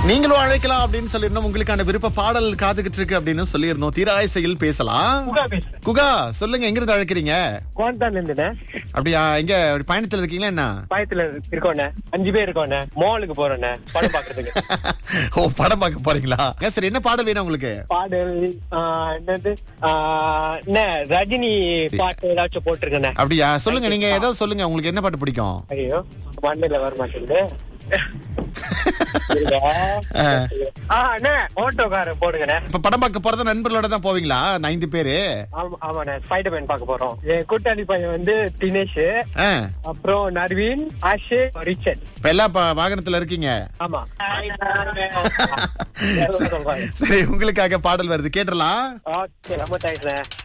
நீங்களும் அழைக்கலாம் அப்படின்னு சொல்லிருந்தோம் உங்களுக்கான விருப்ப பாடல் காத்துக்கிட்டு இருக்கு அப்படின்னு சொல்லியிருந்தோம் தீராயசையில் பேசலாம் புகா பேசுறேன் குகா சொல்லுங்க எங்க இருந்து அழைக்கிறீங்க குவாண்டால இருந்துண்ணே அப்படியா எங்க ஒரு பயணத்துல இருக்கீங்களா என்ன பாயத்துல இருக்கோண்ணே அஞ்சு பேர் இருக்கோண்ணே மாலுக்கு போறோண்ணே படம் பாக்குறதுக்கு ஓ படம் பார்க்க போறீங்களா ஏன் சரி என்ன பாடல் வேணும் உங்களுக்கு பாடல் ஆ, என்னது ஆ, என்ன ரஜினி பாட்டு ஏதாச்சும் போட்டிருக்கேண்ணே அப்படியா சொல்லுங்க நீங்க ஏதோ சொல்லுங்க உங்களுக்கு என்ன பாட்டு பிடிக்கும் ஐயோ மண்ணில வர மாட்டேங்குது இருங்க. ஆ. ஆ, அண்ணே ஆட்டோக்காரன் போடுங்கண்ணே இப்ப படம் பார்க்க போறது நண்பர்களோட தான் போவீங்களா இந்த ஐந்து பேரு ஆமா ஆமாண்ணே ஸ்பைடர்மேன் பார்க்க போறோம் என் கூட்டாளி பையன் வந்து தினேஷ் ஆ, அப்புறம் நர்வீன் ஆஷே ரிச்சர்ட் இப்ப எல்லாம் ப- வாகனத்துல இருக்கீங்க ஆமா சரி உங்களுக்காக பாடல் வருது கேட்டுடலாம் ஓகே ரொம்ப தேங்க்ஸ்ண்ணே